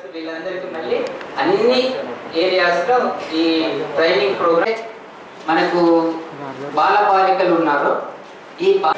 వీళ్ళందరికీ మళ్ళీ అన్ని ఏరియాస్లో ఈ ట్రైనింగ్ ప్రోగ్రామ్ మనకు బాలబాలికలు ఉన్నారు ఈ బా-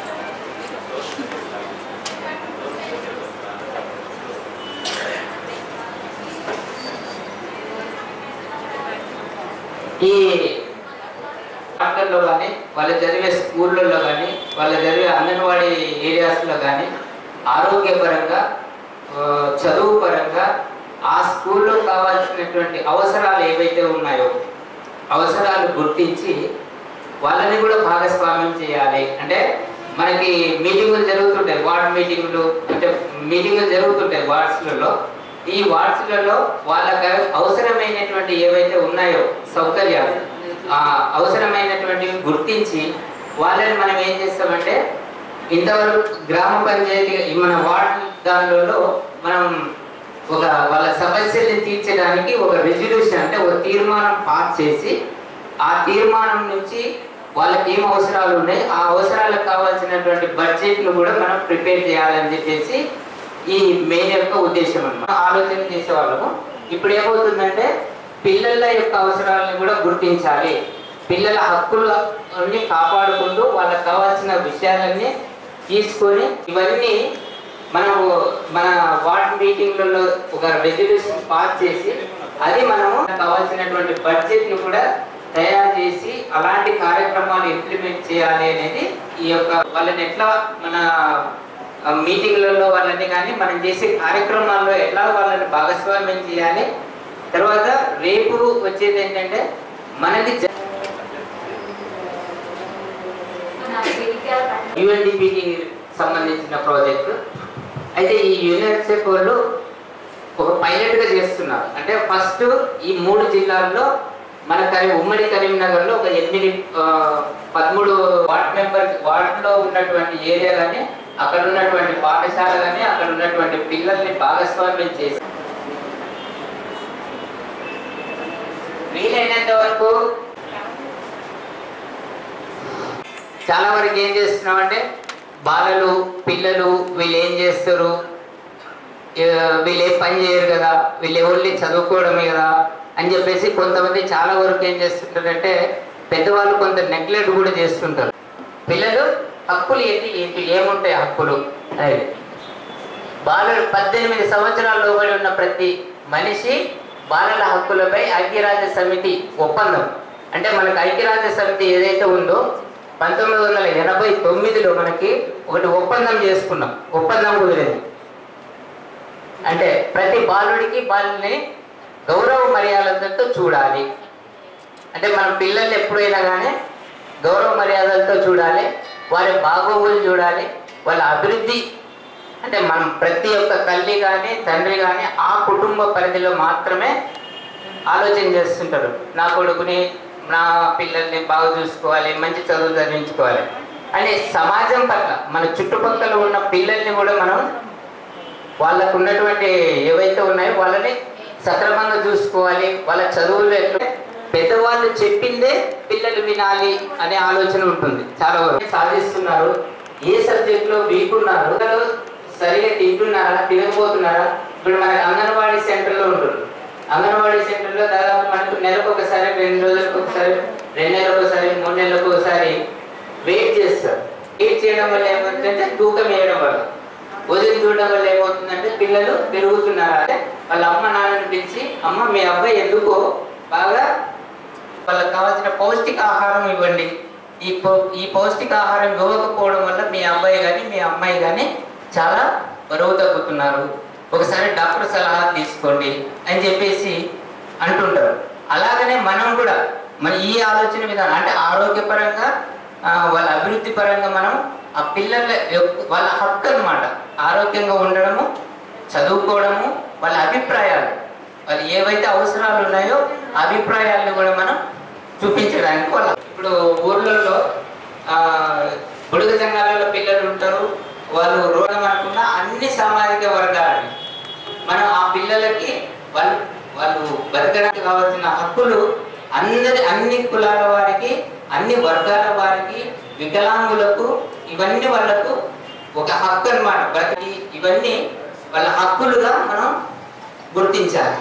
ఈ హాస్టల్లో కానీ వాళ్ళు చదివే స్కూళ్ళల్లో కానీ వాళ్ళు చదివే అంగన్వాడీ ఏరియాస్లో కానీ ఆరోగ్యపరంగా ఆ, చదువు పరంగా ఆ స్కూల్లో కావాల్సినటువంటి అవసరాలు ఏవైతే ఉన్నాయో అవసరాలు గుర్తించి వాళ్ళని కూడా భాగస్వామ్యం చేయాలి అంటే మనకి మీటింగులు జరుగుతుంటాయి వార్డ్ మీటింగులు అంటే మీటింగులు జరుగుతుంటాయి వార్డ్స్లలో ఈ వార్డ్స్లలో వాళ్ళకి అవసరమైనటువంటి ఏవైతే ఉన్నాయో సౌకర్యాలు ఆ అవసరమైనటువంటివి గుర్తించి వాళ్ళని మనం ఏం చేస్తామంటే ఇంతవరకు గ్రామ పంచాయతీ మన వార్డ్ దానిలో మనం ఒక వాళ్ళ సమస్యల్ని తీర్చడానికి ఒక రెజల్యూషన్ అంటే ఒక తీర్మానం పాస్ చేసి ఆ తీర్మానం నుంచి వాళ్ళకి ఏం అవసరాలు ఉన్నాయి ఆ అవసరాలకు కావాల్సినటువంటి బడ్జెట్ను కూడా మనం ప్రిపేర్ చేయాలని చెప్పేసి ఈ మెయిన్ యొక్క ఉద్దేశం అన్నమాట ఆలోచన చేసేవాళ్ళము ఇప్పుడు ఏమవుతుందంటే పిల్లల యొక్క అవసరాలను కూడా గుర్తించాలి పిల్లల హక్కులన్నీ కాపాడుకుంటూ వాళ్ళకి కావాల్సిన విషయాలన్నీ తీసుకొని ఇవన్నీ మనము మన వార్డ్ మీటింగ్లలో ఒక రెజల్యూషన్ పాస్ చేసి అది మనము కావాల్సినటువంటి బడ్జెట్ని కూడా తయారు చేసి అలాంటి కార్యక్రమాలు ఇంప్లిమెంట్ చేయాలి అనేది ఈ యొక్క వాళ్ళని ఎట్లా మన ఆ, మీటింగ్లలో వాళ్ళని కానీ మనం చేసే కార్యక్రమాల్లో ఎట్లా వాళ్ళని భాగస్వామ్యం చేయాలి తర్వాత రేపు వచ్చేది ఏంటంటే మనకి జ- యుఎన్డిపికి సంబంధించిన ప్రాజెక్టు అయితే ఈ యునివర్సిటీ వాళ్ళు ఒక పైలట్గా చేస్తున్నారు అంటే ఫస్ట్ ఈ మూడు జిల్లాల్లో మన కరీ ఉమ్మడి కరీంనగర్లో ఒక ఎనిమిది ఆ, పదమూడు వార్డ్ మెంబర్ వార్డులో ఉన్నటువంటి ఏరియా కానీ అక్కడ ఉన్నటువంటి పాఠశాల కానీ అక్కడ ఉన్నటువంటి పిల్లల్ని భాగస్వామ్యం చేసి వీలైనంత వరకు చాలా వరకు ఏం చేస్తున్నాం అంటే బాలలు పిల్లలు వీళ్ళు ఏం చేస్తారు ఏ, వీళ్ళు ఏం పని చేయరు కదా వీళ్ళు ఎవరిని చదువుకోవడమే కదా అని చెప్పేసి కొంతమంది చాలా వరకు ఏం చేస్తుంటారంటే పెద్దవాళ్ళు కొంత నెగ్లెక్ట్ కూడా చేస్తుంటారు పిల్లలు హక్కులు ఏంటి ఏంటి ఏముంటాయి హక్కులు అది బాలలు పద్దెనిమిది సంవత్సరాల లోబడి ఉన్న ప్రతి మనిషి బాలల హక్కులపై ఐక్యరాజ్య సమితి ఒప్పందం అంటే మనకు ఐక్యరాజ్య సమితి ఏదైతే ఉందో పంతొమ్మిది వందల ఎనభై తొమ్మిదిలో మనకి ఒకటి ఒప్పందం చేసుకున్నాం ఒప్పందం కుదిరింది అంటే ప్రతి బాలుడికి బాలుని గౌరవ మర్యాదలతో చూడాలి అంటే మన పిల్లల్ని ఎప్పుడైనా కానీ గౌరవ మర్యాదలతో చూడాలి వారి బాగోగులు చూడాలి వాళ్ళ అభివృద్ధి అంటే మనం ప్రతి ఒక్క తల్లి కానీ తండ్రి కానీ ఆ కుటుంబ పరిధిలో మాత్రమే ఆలోచన చేస్తుంటారు నా కొడుకుని నా పిల్లల్ని బాగా చూసుకోవాలి మంచి చదువు చదివించుకోవాలి అని సమాజం పట్ల మన చుట్టుపక్కల ఉన్న పిల్లల్ని కూడా మనం వాళ్ళకు ఉన్నటువంటి ఏవైతే ఉన్నాయో వాళ్ళని సక్రమంగా చూసుకోవాలి వాళ్ళ చదువులు ఎట్లా పెద్దవాళ్ళు చెప్పిందే పిల్లలు వినాలి అనే ఆలోచన ఉంటుంది చాలా వరకు సాధిస్తున్నారు ఏ సబ్జెక్ట్ లో వీక్ ఉన్నారు పిల్లలు సరిగా తింటున్నారా తినకపోతున్నారా ఇప్పుడు మన అంగన్వాడీ సెంటర్లో ఉంటుంది అంగన్వాడీ సెంటర్లో దాదాపు మనకు నెలకు ఒకసారి రెండు రోజులకు ఒకసారి రెండు నెలలకు ఒకసారి మూడు నెలలకు ఒకసారి వెయిట్ చేస్తారు వెయిట్ చేయడం వల్ల ఏమవుతుందంటే తూకం వేయడం వల్ల వదిలి చూడడం వల్ల ఏమవుతుందంటే పిల్లలు పెరుగుతున్నారు అంటే వాళ్ళ అమ్మ నాన్నని పిలిచి అమ్మ మీ అబ్బాయి ఎందుకో బాగా వాళ్ళకి కావాల్సిన పౌష్టికాహారం ఇవ్వండి ఈ పౌ ఈ పౌష్టికాహారం ఇవ్వకపోవడం వల్ల మీ అబ్బాయి కానీ మీ అమ్మాయి కానీ చాలా బరువు తగ్గుతున్నారు ఒకసారి డాక్టర్ సలహా తీసుకోండి అని చెప్పేసి అంటుంటారు అలాగనే మనం కూడా మన ఈ ఆలోచన విధానం అంటే ఆరోగ్యపరంగా ఆ, వాళ్ళ అభివృద్ధి పరంగా మనం ఆ పిల్లల యొక్క- వాళ్ళ హక్కు అన్నమాట ఆరోగ్యంగా ఉండడము చదువుకోవడము వాళ్ళ అభిప్రాయాలు వాళ్ళు ఏవైతే అవసరాలు ఉన్నాయో ఆ అభిప్రాయాలను కూడా మనం చూపించడానికి వాళ్ళ ఇప్పుడు ఊర్లలో ఆ, బుడుగ సంఘాలలో పిల్లలు ఉంటారు వాళ్ళు రోగం అనుకున్న అన్ని సామాజిక వర్గాలని మనం ఆ పిల్లలకి వాళ్ళు వాళ్ళు బతకడానికి కావాల్సిన హక్కులు అందరి అన్ని కులాల వారికి అన్ని వర్గాల వారికి వికలాంగులకు ఇవన్నీ వాళ్ళకు ఒక హక్కు అన్నమాట బ్రతికి ఇవన్నీ వాళ్ళ హక్కులుగా మనం గుర్తించాలి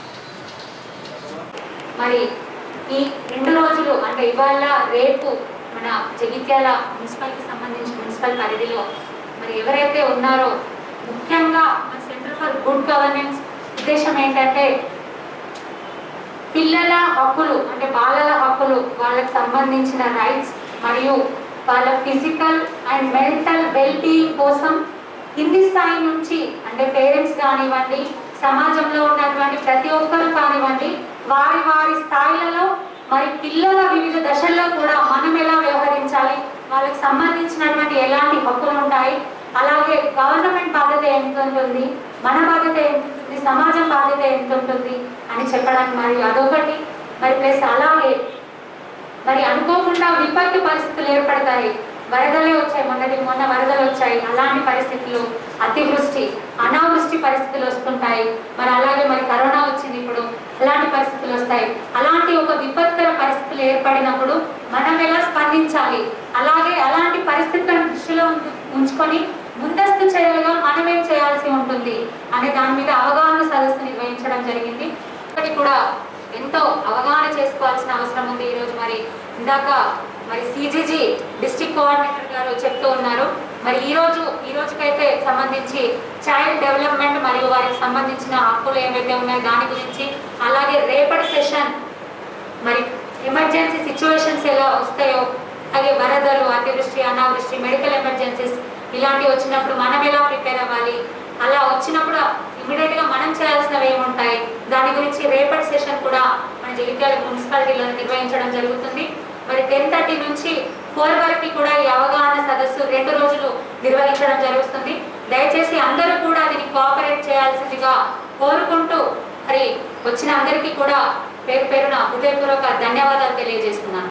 మరి ఈ రెండు రోజులు అంటే ఇవాళ రేపు మన జగిత్యాల మున్సిపల్కి సంబంధించి మున్సిపల్ పరిధిలో మరి ఎవరైతే ఉన్నారో ముఖ్యంగా మన సెంటర్ ఫర్ గుడ్ గవర్నెన్స్ ఉద్దేశం ఏంటంటే పిల్లల హక్కులు అంటే బాలల హక్కులు వాళ్ళకి సంబంధించిన రైట్స్ మరియు వాళ్ళ ఫిజికల్ అండ్ మెంటల్ వెల్బీయింగ్ కోసం కింది స్థాయి నుంచి అంటే పేరెంట్స్ కానివ్వండి సమాజంలో ఉన్నటువంటి ప్రతి ఒక్కరు కానివ్వండి వారి వారి స్థాయిలలో మరి పిల్లల వివిధ దశల్లో కూడా మనం ఎలా వ్యవహరించాలి వాళ్ళకి సంబంధించినటువంటి ఎలాంటి హక్కులు ఉంటాయి అలాగే గవర్నమెంట్ బాధ్యత ఎంత ఉంటుంది మన బాధ్యత ఎంత ఉంటుంది సమాజం బాధ్యత ఎంత ఉంటుంది అని చెప్పడానికి మరి అదొకటి మరి ప్లస్ అలాగే మరి అనుకోకుండా విపత్తు పరిస్థితులు ఏర్పడతాయి వరదలే వచ్చాయి మొన్నటి మొన్న వరదలు వచ్చాయి అలాంటి పరిస్థితులు అతివృష్టి అనావృష్టి పరిస్థితులు వస్తుంటాయి మరి అలాగే మరి కరోనా వచ్చింది ఇప్పుడు అలాంటి పరిస్థితులు వస్తాయి అలాంటి ఒక విపత్కర పరిస్థితులు ఏర్పడినప్పుడు మనం ఎలా స్పందించాలి అలాగే అలాంటి పరిస్థితులను దృష్టిలో ఉంచు- ఉంచుకొని ముందస్తు చర్యలుగా మనం ఏం చేయాల్సి ఉంటుంది అనే దాని మీద అవగాహన సదస్సు నిర్వహించడం జరిగింది ఒకటి కూడా ఎంతో అవగాహన చేసుకోవాల్సిన అవసరం ఉంది ఈరోజు మరి ఇందాక మరి సిజిజి డిస్ట్రిక్ట్ కోఆర్డినేటర్ గారు చెప్తూ ఉన్నారు మరి ఈ రోజు ఈ రోజుకైతే సంబంధించి చైల్డ్ డెవలప్మెంట్ మరియు వారికి సంబంధించిన హక్కులు ఏవైతే ఉన్నాయో దాని గురించి అలాగే రేపటి సెషన్ మరి ఎమర్జెన్సీ సిచ్యువేషన్స్ ఎలా వస్తాయో అలాగే వరదలు అతివృష్టి అనావృష్టి మెడికల్ ఎమర్జెన్సీస్ ఇలాంటివి వచ్చినప్పుడు మనం ఎలా ప్రిపేర్ అవ్వాలి అలా వచ్చినప్పుడు ఇమీడియట్ గా మనం చేయాల్సినవి ఏముంటాయి దాని గురించి రేపటి సెషన్ కూడా మన జగిత్యాల మున్సిపాలిటీలో నిర్వహించడం జరుగుతుంది మరి టెన్ థర్టీ నుంచి ఫోర్ వరకు కూడా ఈ అవగాహన సదస్సు రెండు రోజులు నిర్వహించడం జరుగుతుంది దయచేసి అందరూ కూడా దీన్ని కోఆపరేట్ చేయాల్సిందిగా కోరుకుంటూ మరి వచ్చిన అందరికీ కూడా పేరు పేరున హృదయపూర్వక ధన్యవాదాలు తెలియజేస్తున్నాను